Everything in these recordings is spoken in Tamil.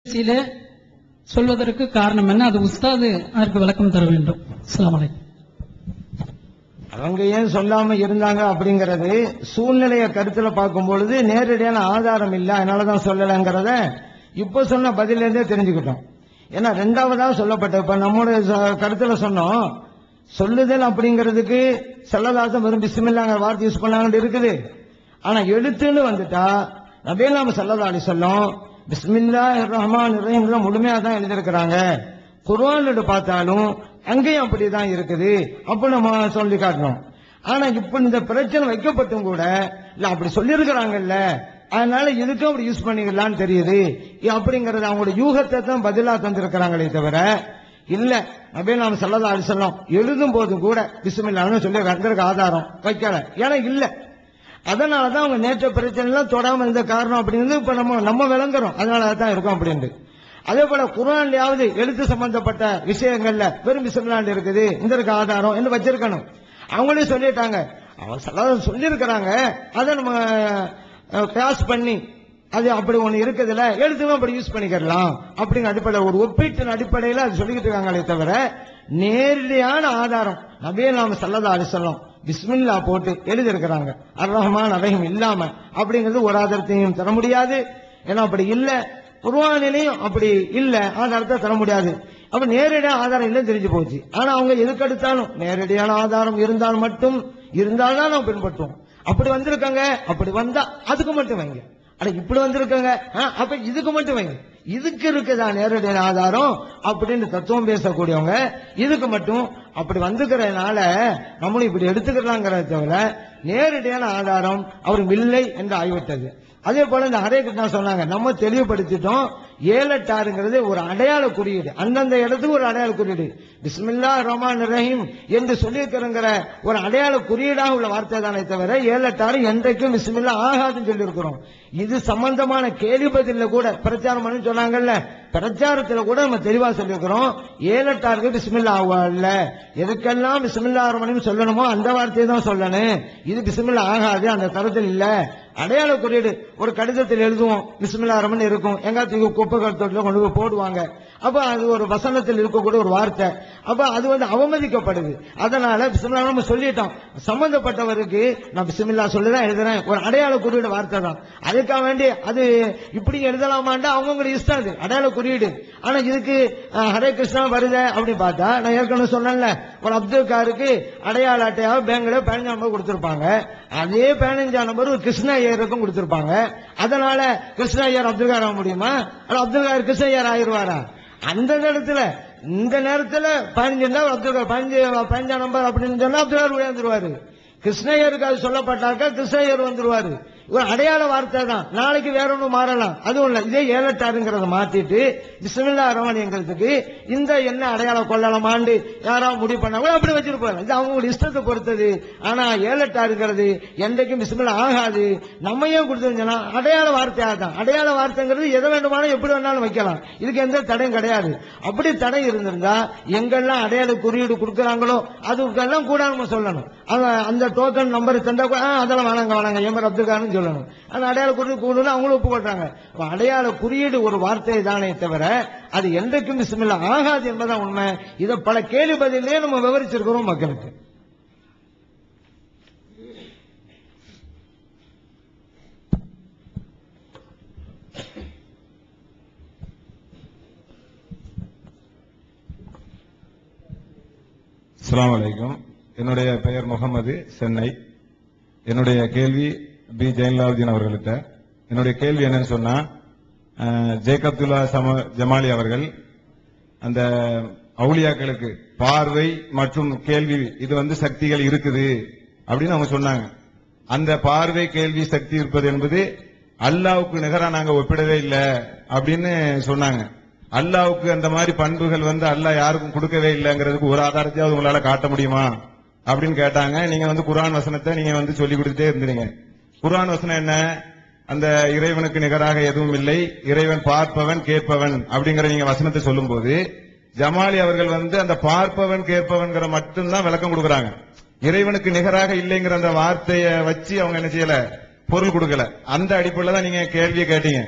நிகழ்ச்சியிலே சொல்வதற்கு காரணம் என்ன அது உஸ்தாது அதற்கு விளக்கம் தர வேண்டும் அஸ்ஸலாமு அலைக்கும் அவங்க ஏன் சொல்லாம இருந்தாங்க அப்படிங்கறது சூழ்நிலையை கருத்துல பார்க்கும் பொழுது நேரடியான ஆதாரம் இல்ல அதனாலதான் சொல்லலைங்கிறத இப்ப சொன்ன பதில இருந்தே தெரிஞ்சுக்கிட்டோம் ஏன்னா ரெண்டாவதா சொல்லப்பட்ட இப்ப நம்முடைய ச- கருத்துல சொன்னோம் சொல்லுதல் அப்படிங்கிறதுக்கு செல்லதாசம் வெறும் பிஸ்மில்லாங்கிற வார்த்தை யூஸ் பண்ணாங்கன்னு இருக்குது ஆனா எழுத்துன்னு வந்துட்டா நபேலாம் சல்லதா அலி சொல்லும் பிஸ்மில்லா ரஹ்மான் ரஹீம்ல முழுமையா தான் எழுதியிருக்கிறாங்க குர்ஆன்ல பார்த்தாலும் அங்கேயும் அப்படிதான் இருக்குது அப்ப நம்ம சொல்லி காட்டணும் ஆனா இப்ப இந்த பிரச்சனை வைக்கப்பட்டும் கூட இல்ல அப்படி சொல்லியிருக்கிறாங்கல்ல அதனால இதுக்கும் அப்படி யூஸ் பண்ணிக்கலாம்னு தெரியுது அப்படிங்கறது அவங்களோட யூகத்தை தான் பதிலா தந்திருக்கிறாங்களே தவிர இல்ல அப்படியே நாம சொல்லதா அலிசல்லாம் எழுதும் போது கூட பிஸ்மில்லான்னு சொல்லி அதற்கு ஆதாரம் வைக்கல ஏன்னா இல்ல அதனாலதான் அவங்க நேற்ற பிரச்சனை எல்லாம் தொடாம இருந்த காரணம் அப்படிங்கிறது இப்ப நம்ம நம்ம விளங்குறோம் அதனால தான் இருக்கும் அப்படின்ட்டு அதே போல குரான்லயாவது எழுத்து சம்பந்தப்பட்ட விஷயங்கள்ல வெறும் பிஸ்மில்லாண்டு இருக்குது இந்த இருக்க ஆதாரம் என்று வச்சிருக்கணும் அவங்களே சொல்லிட்டாங்க அவங்க சொல்லி சொல்லியிருக்கிறாங்க அதை நம்ம கிராஸ் பண்ணி அது அப்படி ஒண்ணு இருக்குதுல எழுத்துமே அப்படி யூஸ் பண்ணிக்கலாம் அப்படிங்கிற அடிப்படையில் ஒரு ஒப்பீட்டின் அடிப்படையில் அது சொல்லிக்கிட்டு இருக்காங்களே தவிர நேரடியான ஆதாரம் நபியே நாம சல்லதா அலிசல்லாம் பிஸ்மில்லா போட்டு எழுதியிருக்கிறாங்க அர் ரஹ்மான் அவையும் இல்லாம அப்படிங்கிறது ஒரு ஆதாரத்தையும் தர முடியாது ஏன்னா அப்படி இல்ல குர்ஆனிலையும் அப்படி இல்ல ஆதாரத்தை தர முடியாது அப்ப நேரடியான ஆதாரம் இல்லைன்னு தெரிஞ்சு போச்சு ஆனா அவங்க எதுக்கு எடுத்தாலும் நேரடியான ஆதாரம் இருந்தால் மட்டும் இருந்தால்தான் நம்ம பின்பற்றுவோம் அப்படி வந்திருக்காங்க அப்படி வந்தா அதுக்கு மட்டும் வைங்க அட இப்படி வந்திருக்காங்க ஆ, அப்ப இதுக்கு மட்டும் வைங்க இதுக்கு இருக்குதா நேரடியான ஆதாரம் அப்படின்னு தத்துவம் பேசக்கூடியவங்க இதுக்கு மட்டும் அப்படி வந்துக்கிறதுனால நம்மளும் இப்படி எடுத்துக்கலாங்கிறத தவிர நேரடியான ஆதாரம் அவருக்கு இல்லை என்று ஆகிவிட்டது அதே போல இந்த ஹரே கிருஷ்ணா சொன்னாங்க நம்ம தெளிவுபடுத்திட்டோம் ஏலட்டாருங்கிறது ஒரு அடையாள குறியீடு அந்தந்த இடத்துக்கு ஒரு அடையாள குறியீடு பிஸ்மில்லா ரஹ்மான் ரஹீம் என்று சொல்லியிருக்கிறங்கிற ஒரு அடையாள குறியீடாக உள்ள வார்த்தை தானே தவிர ஏலட்டாரு என்றைக்கும் பிஸ்மில்லா ஆகாதுன்னு சொல்லியிருக்கிறோம் இது சம்பந்தமான கேள்வி பதில கூட பிரச்சாரம் பண்ணி சொன்னாங்கல்ல பிரச்சாரத்துல கூட நம்ம தெளிவா சொல்லியிருக்கிறோம் ஏலட்டாருக்கு பிஸ்மில்லா இல்ல எதுக்கெல்லாம் பிஸ்மில்லா ரஹ்மான் சொல்லணுமோ அந்த வார்த்தையை தான் சொல்லணும் இது பிஸ்மில்லா ஆகாது அந்த தரத்தில் இல்ல அடையாள குறியீடு ஒரு கடிதத்தில் எழுதுவோம் பிஸ்மில்லா ரஹ்மான் இருக்கும் எங்காச்சும் குப்பை கருத்தோட்டில் கொண்டு போய் போடுவாங்க அப்ப அது ஒரு வசனத்தில் இருக்கக்கூடிய ஒரு வார்த்தை அப்ப அது வந்து அவமதிக்கப்படுது அதனால பிஸ்மில்லா நம்ம சொல்லிட்டோம் சம்பந்தப்பட்டவருக்கு நான் பிஸ்மில்லா சொல்லிதான் எழுதுறேன் ஒரு அடையாள குறியீடு வார்த்தை தான் அதுக்காக வேண்டி அது இப்படி எழுதலாமாண்டா அவங்கவுங்க இஷ்டம் அது அடையாள குறியீடு ஆனா இதுக்கு அஹ், ஹரே கிருஷ்ணா வருது அப்படின்னு பார்த்தா நான் ஏற்கனவே சொன்னேன்ல ஒரு அப்துல் காருக்கு அடையாள அட்டையாக பேங்க்ல பதினஞ்சாம் நம்பர் கொடுத்திருப்பாங்க அதே பதினஞ்சாம் நம்பர் ஒரு கிருஷ்ணா ஐயருக்கும் கொடுத்திருப்பாங்க அதனால கிருஷ்ணா ஐயர் அப்துல் கார் ஆக முடியுமா அல்ல அப்துல் கார் கிருஷ்ண ஐயர் ஆயிருவாரா அந்த நேரத்துல இந்த நேரத்துல பதினஞ்சு இருந்தா அப்துல் கார் பதினஞ்சு பதினஞ்சாம் நம்பர் அப்படின்னு சொன்னா அப்துல் கார் விளையாந்துருவாரு கிருஷ்ணய்யருக்கு அது சொல்லப்பட்டாக்க கிருஷ்ணய்யர் வந்துருவாரு ஒரு அடையாள வார்த்தை தான் நாளைக்கு வேற ஒண்ணு மாறலாம் அதுவும் இல்ல இதே ஏலட்டாருங்கிறத மாத்திட்டு பிஸ்மில்லா ரமணியங்கிறதுக்கு இந்த என்ன அடையாளம் கொள்ளலாமான்னு யாராவது முடிவு பண்ணாங்க அப்படி வச்சிருப்பாங்க இது அவங்க இஷ்டத்தை பொறுத்தது ஆனா ஏலட்டாருங்கிறது என்றைக்கும் பிஸ்மில்லா ஆகாது நம்ம ஏன் கொடுத்துருந்தோம்னா அடையாள வார்த்தையா தான் அடையாள வார்த்தைங்கிறது எதை வேண்டுமானாலும் எப்படி வேணாலும் வைக்கலாம் இதுக்கு எந்த தடையும் கிடையாது அப்படி தடை இருந்திருந்தா எங்கெல்லாம் அடையாள குறியீடு கொடுக்கறாங்களோ அதுக்கெல்லாம் கூட நம்ம சொல்லணும் அவன் அந்த டோக்கன் நம்பர் தந்தா கூட, ஆ, அதெல்லாம் வேணாங்க வேணாங்க எமர் அப்துல் கான்னு சொல்லணும் அந்த அடையாள குறியீடு கூடுன்னு அவங்களும் ஒப்புக்கொள்றாங்க அப்ப அடையாள குறியீடு ஒரு வார்த்தை தானே தவிர அது என்றைக்கும் பிஸ்மில்லா ஆகாது என்பதான் உண்மை இதை பல கேள்வி பதிலே நம்ம விவரிச்சிருக்கிறோம் மக்களுக்கு அஸ்ஸலாமு அலைக்கும் என்னுடைய பெயர் முகமது சென்னை என்னுடைய கேள்வி பி ஜெயலலாவுதீன் அவர்கள்ட்ட என்னுடைய கேள்வி என்னன்னு சொன்னா அஹ், ஜேக்கப்துல்லா சம ஜமாலி அவர்கள் அந்த அவுலியாக்களுக்கு பார்வை மற்றும் கேள்வி இது வந்து சக்திகள் இருக்குது அப்படின்னு அவங்க சொன்னாங்க அந்த பார்வை கேள்வி சக்தி இருப்பது என்பது அல்லாவுக்கு நிகரா நாங்க ஒப்பிடவே இல்லை அப்படின்னு சொன்னாங்க அல்லாவுக்கு அந்த மாதிரி பண்புகள் வந்து அல்லாஹ் யாருக்கும் கொடுக்கவே இல்லைங்கிறதுக்கு ஒரு ஆதாரத்தையாவது உங்களால காட்ட முடியுமா அப்படின்னு கேட்டாங்க நீங்க வந்து குர்ஆன் வசனத்தை நீங்க வந்து சொல்லி கொடுத்துட்டே இருந்தீங்க குர்ஆன் வசனம் என்ன அந்த இறைவனுக்கு நிகராக எதுவும் இல்லை இறைவன் பார்ப்பவன் கேட்பவன் அப்படிங்கிற நீங்க வசனத்தை சொல்லும்போது ஜமாலி அவர்கள் வந்து அந்த பார்ப்பவன் கேட்பவன்கிற மட்டும்தான் விளக்கம் கொடுக்கறாங்க இறைவனுக்கு நிகராக இல்லைங்கிற அந்த வார்த்தையை வச்சு அவங்க என்ன செய்யல பொருள் கொடுக்கல அந்த அடிப்படையில தான் நீங்க கேள்வியை கேட்டீங்க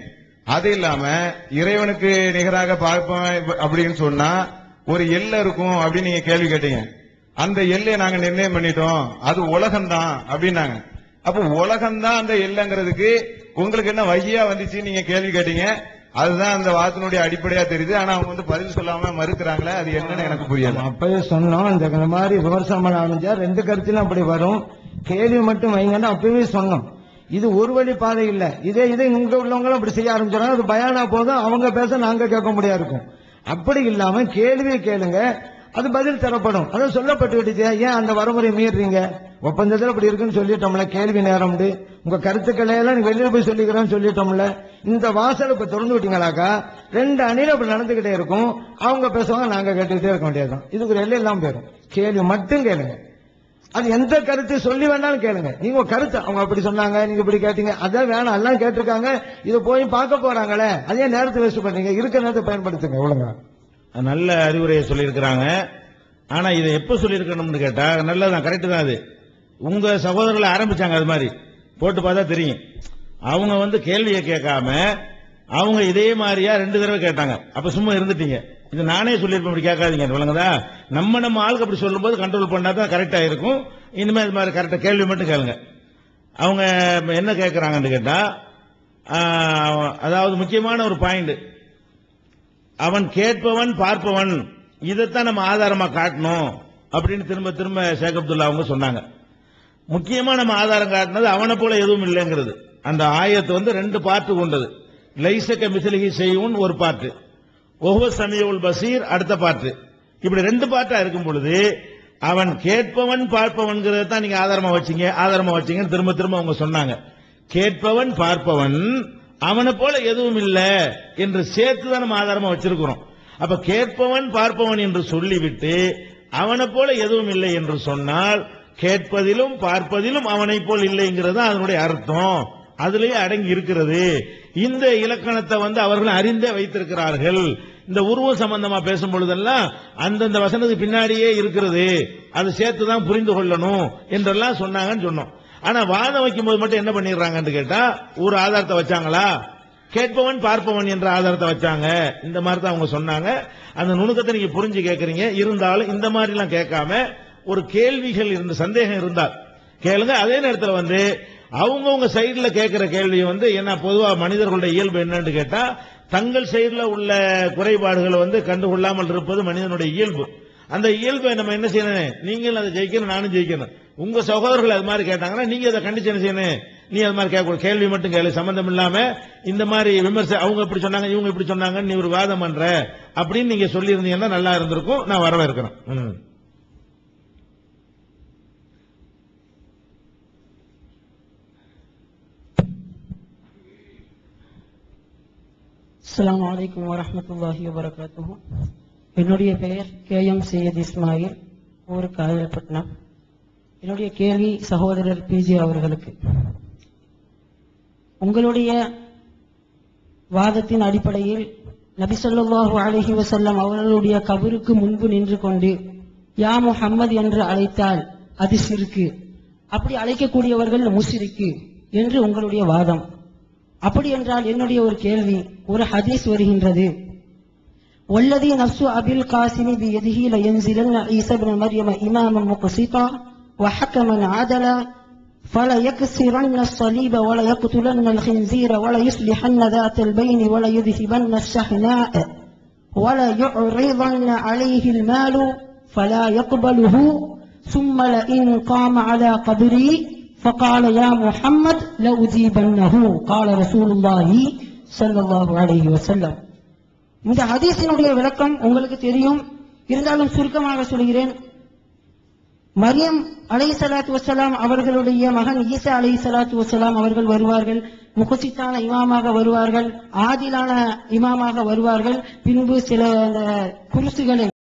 அது இல்லாம இறைவனுக்கு நிகராக பார்ப்பேன் அப்படின்னு சொன்னா ஒரு எல்லை இருக்கும் அப்படின்னு நீங்க கேள்வி கேட்டீங்க அந்த எல்லையை நாங்க நிர்ணயம் பண்ணிட்டோம் அது உலகம்தான் அப்படின்னாங்க அப்போ உலகம்தான் அந்த எல்லைங்கிறதுக்கு உங்களுக்கு என்ன வகையா வந்துச்சு நீங்க கேள்வி கேட்டீங்க அதுதான் அந்த வார்த்தையினுடைய அடிப்படையா தெரியுது ஆனா அவங்க வந்து பதில் சொல்லாம மறுக்கிறாங்களே அது என்னன்னு எனக்கு புரியல அப்பவே சொன்னோம் இந்த இந்த மாதிரி விமர்சனம் பண்ண ஆரம்பிச்சா ரெண்டு கருத்திலும் அப்படி வரும் கேள்வி மட்டும் வைங்கன்னு அப்பவே சொன்னோம் இது ஒரு வழி பாதை இல்ல இதே இதே இங்க உள்ளவங்களும் அப்படி செய்ய ஆரம்பிச்சாங்க அது பயானா போதும் அவங்க பேச நாங்க கேட்க முடியா இருக்கும் அப்படி இல்லாம கேள்வியை கேளுங்க அது பதில் தரப்படும் அது சொல்லப்பட்டு விட்டுச்சு ஏன் அந்த வரமுறை மீறுறீங்க ஒப்பந்தத்தில் அப்படி இருக்குன்னு சொல்லிட்டோம்ல கேள்வி நேரம் உங்க கருத்துக்களை எல்லாம் நீங்க வெளியில போய் சொல்லிக்கிறேன்னு சொல்லிட்டோம்ல இந்த வாசல் இப்ப திறந்து விட்டீங்களாக்கா ரெண்டு அணில அப்படி நடந்துகிட்டே இருக்கும் அவங்க பேசுவாங்க நாங்க கேட்டுக்கிட்டே இருக்க வேண்டியதுதான் இதுக்கு ஒரு எல்லை எல்லாம் போயிடும் கேள்வி மட்டும் கேளுங்க அது எந்த கருத்து சொல்லி வேணாலும் கேளுங்க நீங்க ஒரு கருத்து அவங்க அப்படி சொன்னாங்க நீங்க இப்படி கேட்டீங்க அதான் வேணாம் எல்லாம் கேட்டிருக்காங்க இதை போய் பார்க்க போறாங்களே அதே நேரத்தை வேஸ்ட் பண்ணீங்க இருக்கிற நேரத்தை பயன்படுத்துங்க ஒழுங்கா நல்ல அறிவுரையை சொல்லியிருக்கிறாங்க ஆனா இதை எப்ப சொல்லியிருக்கணும்னு கேட்டா நல்லதான் கரெக்ட் தான் அது உங்க சகோதரர்கள் ஆரம்பிச்சாங்க அது மாதிரி போட்டு பார்த்தா தெரியும் அவங்க வந்து கேள்வியை கேட்காம அவங்க இதே மாதிரியா ரெண்டு தடவை கேட்டாங்க அப்ப சும்மா இருந்துட்டீங்க இது நானே சொல்லியிருப்பேன் இப்படி கேட்காதீங்க விளங்குதா நம்ம நம்ம ஆளுக்கு அப்படி சொல்லும்போது கண்ட்ரோல் பண்ணா தான் கரெக்டா இருக்கும் இனிமே இது மாதிரி கரெக்டா கேள்வி மட்டும் கேளுங்க அவங்க என்ன கேட்கறாங்கன்னு கேட்டா ஆஹ், அதாவது முக்கியமான ஒரு பாயிண்ட் அவன் கேட்பவன் பார்ப்பவன் இதைத்தான் நம்ம ஆதாரமா காட்டணும் அப்படின்னு திரும்ப திரும்ப ஷேக் அப்துல்லா அவங்க சொன்னாங்க முக்கியமா நம்ம ஆதாரம் காட்டினது அவனை போல எதுவும் இல்லைங்கிறது அந்த ஆயத்து வந்து ரெண்டு பார்ட்டு கொண்டது லைசக்க மிசிலிகி செய்யும் ஒரு பாட்டு ஒவ்வொரு சமயவுல் பசீர் அடுத்த பாட்டு இப்படி ரெண்டு பாட்டா இருக்கும் பொழுது அவன் கேட்பவன் பார்ப்பவன்கிறத தான் நீங்க ஆதாரமா வச்சீங்க ஆதாரமா வச்சீங்கன்னு திரும்ப திரும்ப அவங்க சொன்னாங்க கேட்பவன் பார்ப்பவன் அவனை போல எதுவும் இல்ல என்று சேர்த்து தான் நம்ம ஆதாரமா வச்சிருக்கிறோம் அப்ப கேட்பவன் பார்ப்பவன் என்று சொல்லிவிட்டு அவனை போல எதுவும் இல்லை என்று சொன்னால் கேட்பதிலும் பார்ப்பதிலும் அவனை போல் இல்லைங்கிறது தான் அதனுடைய அர்த்தம் அதிலேயே அடங்கி இருக்கிறது இந்த இலக்கணத்தை வந்து அவர்கள் அறிந்தே வைத்திருக்கிறார்கள் இந்த உருவம் சம்பந்தமா பேசும் பொழுதெல்லாம் அந்தந்த வசனத்துக்கு பின்னாடியே இருக்கிறது அது சேர்த்து தான் புரிந்து கொள்ளணும் என்றெல்லாம் சொன்னாங்கன்னு சொன்னோம் ஆனா வாதம் வைக்கும்போது மட்டும் என்ன பண்ணிடுறாங்கன்னு கேட்டா ஒரு ஆதாரத்தை வச்சாங்களா கேட்பவன் பார்ப்பவன் என்ற ஆதாரத்தை வச்சாங்க இந்த மாதிரி தான் அவங்க சொன்னாங்க அந்த நுணுக்கத்தை நீங்க புரிஞ்சு கேட்கறீங்க இருந்தாலும் இந்த மாதிரி எல்லாம் கேட்காம ஒரு கேள்விகள் இருந்த சந்தேகம் இருந்தால் கேளுங்க அதே நேரத்தில் வந்து அவங்கவுங்க சைடுல கேட்கிற கேள்வி வந்து என்ன பொதுவா மனிதர்களுடைய இயல்பு என்னன்னு கேட்டா தங்கள் சைடுல உள்ள குறைபாடுகளை வந்து கண்டுகொள்ளாமல் இருப்பது மனிதனுடைய இயல்பு அந்த இயல்பை நம்ம என்ன செய்யணும் நீங்களும் அதை ஜெயிக்கணும் நானும் ஜெயிக்கணும் உங்க சகோதரர்கள் அது மாதிரி கேட்டாங்கன்னா நீங்க அதை கண்டிச்சு என்ன செய்யணும் நீ அது மாதிரி கேட்க கேள்வி மட்டும் கேளு சம்பந்தம் இல்லாம இந்த மாதிரி விமர்ச அவங்க இப்படி சொன்னாங்க இவங்க இப்படி சொன்னாங்கன்னு நீ ஒரு வாதம் பண்ற அப்படின்னு நீங்க சொல்லி இருந்தீங்கன்னா நல்லா இருந்திருக்கும் நான் வரவேற்கிறேன் ம். அஸ்ஸலாமு அலைக்கும் வரஹ்மத்துல்லாஹி வபரகாத்துஹு என்னுடைய பெயர் கே எம் சையத் இஸ்மாயில் ஊர் காயல்பட்டினம் என்னுடைய கேள்வி சகோதரர் பிஜி அவர்களுக்கு உங்களுடைய வாதத்தின் அடிப்படையில் நபி ஸல்லல்லாஹு அலைஹி வஸல்லம் அவர்களுடைய கபருக்கு முன்பு நின்று கொண்டு யா முஹம்மது என்று அழைத்தால் அது சிறுக்கு அப்படி அழைக்கக்கூடியவர்கள் முஸ்ரிக்கு என்று உங்களுடைய வாதம் அப்படி என்றால் என்னுடைய ஒரு கேள்வி ஒரு ஹதீஸ் வருகின்றது والذي نفس أبي القاسم بيده لينزلن عيسى بن مريم إماما مقسطا وحكما عدلا فلا يكسرن الصليب ولا يقتلن الخنزير ولا يصلحن ذات البين ولا يذهبن الشحناء ولا يعرضن عليه المال فلا يقبله ثم لئن قام على قبري فقال يا محمد لأجيبنه قال رسول الله صلى الله عليه وسلم இந்த ஹதீஸினுடைய விளக்கம் உங்களுக்கு தெரியும் இருந்தாலும் சுருக்கமாக சொல்கிறேன் மரியம் அலை சலாத்து வசலாம் அவர்களுடைய மகன் ஈசா அலை சலாத்து வசலாம் அவர்கள் வருவார்கள் முகசித்தான இமாமாக வருவார்கள் ஆதிலான இமாமாக வருவார்கள் பின்பு சில அந்த குருசுகளை